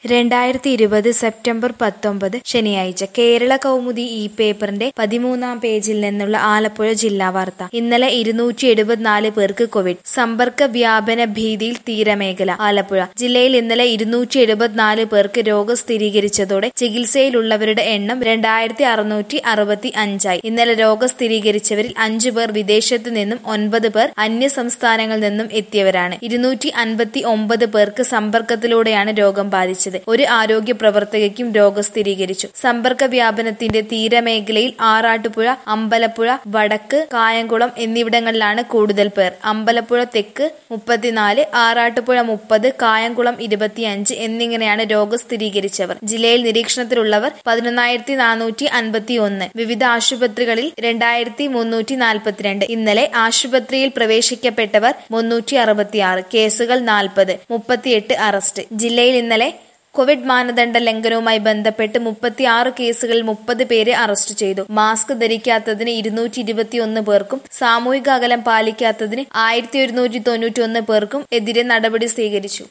രണ്ടായിരത്തി ഇരുപത് സെപ്റ്റംബർ പത്തൊമ്പത് ശനിയാഴ്ച കേരള കൗമുദി ഈ പേപ്പറിന്റെ പതിമൂന്നാം പേജിൽ നിന്നുള്ള ആലപ്പുഴ ജില്ലാ വാർത്ത ഇന്നലെ ഇരുന്നൂറ്റി എഴുപത്തിനാല് പേർക്ക് കോവിഡ് സമ്പർക്ക വ്യാപന ഭീതിയിൽ തീരമേഖല ആലപ്പുഴ ജില്ലയിൽ ഇന്നലെ ഇരുന്നൂറ്റി എഴുപത്തിനാല് പേർക്ക് രോഗം സ്ഥിരീകരിച്ചതോടെ ചികിത്സയിലുള്ളവരുടെ എണ്ണം രണ്ടായിരത്തി അറുന്നൂറ്റി അറുപത്തി അഞ്ചായി ഇന്നലെ രോഗം സ്ഥിരീകരിച്ചവരിൽ അഞ്ചു പേർ വിദേശത്തു നിന്നും ഒൻപത് പേർ അന്യ സംസ്ഥാനങ്ങളിൽ നിന്നും എത്തിയവരാണ് ഇരുന്നൂറ്റി അൻപത്തി ഒമ്പത് പേർക്ക് സമ്പർക്കത്തിലൂടെയാണ് രോഗം ബാധിച്ചത് ഒരു ആരോഗ്യ പ്രവർത്തകയ്ക്കും രോഗം സ്ഥിരീകരിച്ചു സമ്പർക്ക വ്യാപനത്തിന്റെ തീരമേഖലയിൽ ആറാട്ടുപുഴ അമ്പലപ്പുഴ വടക്ക് കായംകുളം എന്നിവിടങ്ങളിലാണ് കൂടുതൽ പേർ അമ്പലപ്പുഴ തെക്ക് മുപ്പത്തിനാല് ആറാട്ടുപുഴ മുപ്പത് കായംകുളം ഇരുപത്തിയഞ്ച് എന്നിങ്ങനെയാണ് രോഗം സ്ഥിരീകരിച്ചവർ ജില്ലയിൽ നിരീക്ഷണത്തിലുള്ളവർ പതിനൊന്നായിരത്തി നാനൂറ്റി അൻപത്തി ഒന്ന് വിവിധ ആശുപത്രികളിൽ രണ്ടായിരത്തി മുന്നൂറ്റി നാൽപ്പത്തിരണ്ട് ഇന്നലെ ആശുപത്രിയിൽ പ്രവേശിക്കപ്പെട്ടവർ മുന്നൂറ്റി അറുപത്തിയാറ് കേസുകൾ നാൽപ്പത് മുപ്പത്തിയെട്ട് അറസ്റ്റ് ജില്ലയിൽ ഇന്നലെ കോവിഡ് മാനദണ്ഡ ലംഘനവുമായി ബന്ധപ്പെട്ട് മുപ്പത്തിയാറ് കേസുകളിൽ മുപ്പത് പേരെ അറസ്റ്റ് ചെയ്തു മാസ്ക് ധരിക്കാത്തതിന് ഇരുന്നൂറ്റി ഇരുപത്തിയൊന്ന് പേർക്കും സാമൂഹിക അകലം പാലിക്കാത്തതിന് ആയിരത്തി ഒരുന്നൂറ്റി തൊണ്ണൂറ്റി ഒന്ന് പേർക്കും എതിരെ നടപടി സ്വീകരിച്ചു